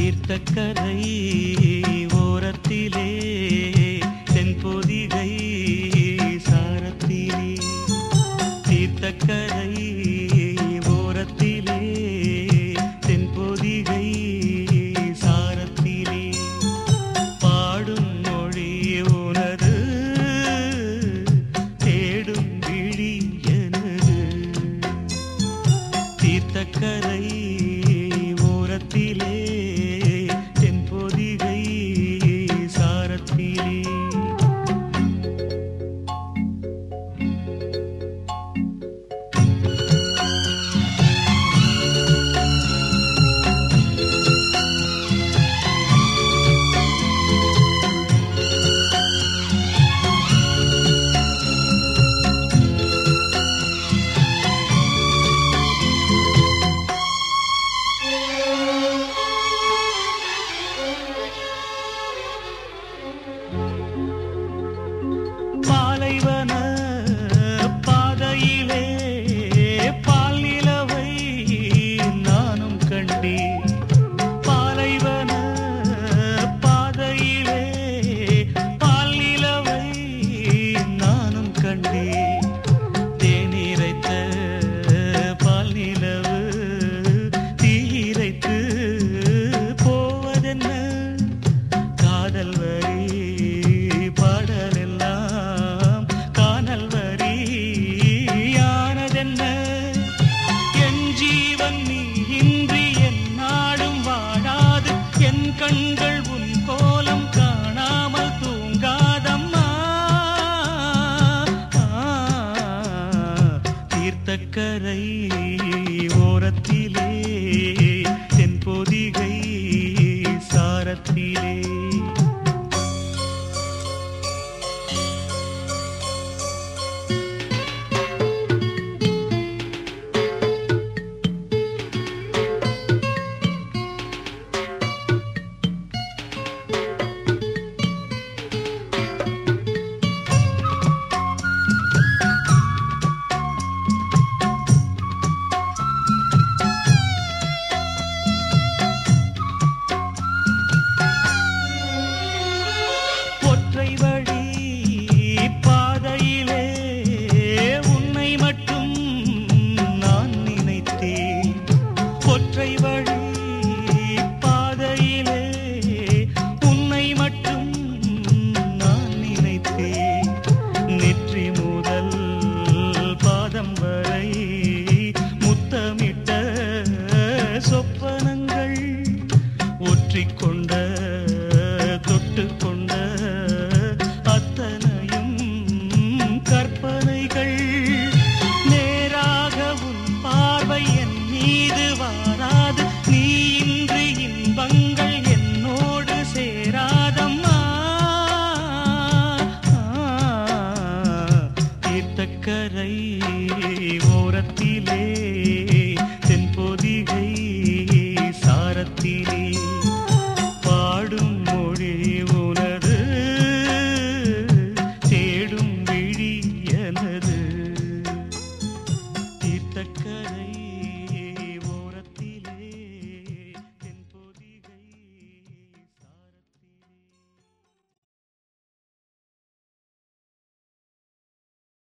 தீர்த்தக்கரை ஓரத்திலே தென்பொதிகை சாரத்திலே தீர்த்தக்கரை ஓரத்திலே தென்பொதிகை சாரத்திலே பாடும் மொழி உனது தேடும் விழி எனது தீர்த்தக்கரை ஓரத்திலே தென்பொதிகை சாரத்திலே பாலைவன பாதையிலே பால் நிலவை நானும் கண்டேன் பாலைவன பாதையிலே பால் நிலவை நானும் கண்டேன் தேநீரைத்த பால் நிலவு தீரைத்து போவதென்ன காதல் வரி பாடலெல்லாம் காணல் வரி யானதென்ன என் ஜீவன் நீ இன்றி என் நாடும் வாழாது என் கண்கள் உன் கோலம் காணாமல் தூங்காதம்மா தீர்த்தக்கரை ஓரத்திலே தென்பொதிகை சாரத்திலே ஒற்றை வழி பாதையிலே உன்னை மட்டும் நான் நினைத்தேன் ஒற்றை வழி பாதையிலே உன்னை மட்டும் நான் நினைத்தேன் நெற்றி முதல் பாதம் வரை முத்தமிட்ட சொப்பனங்கள் ஒற்றிக்கொண்ட தொட்டுக்கொண்ட அத்தனையும் கற்பனைகள் நேராக உன் பார்வை என் மீது வாராது நீ இன்று இன்பங்கள் என்னோடு சேராதம்மா தீர்த்தக்கரை ஓரத்திலே தென்பொதிகை சாரத்திலே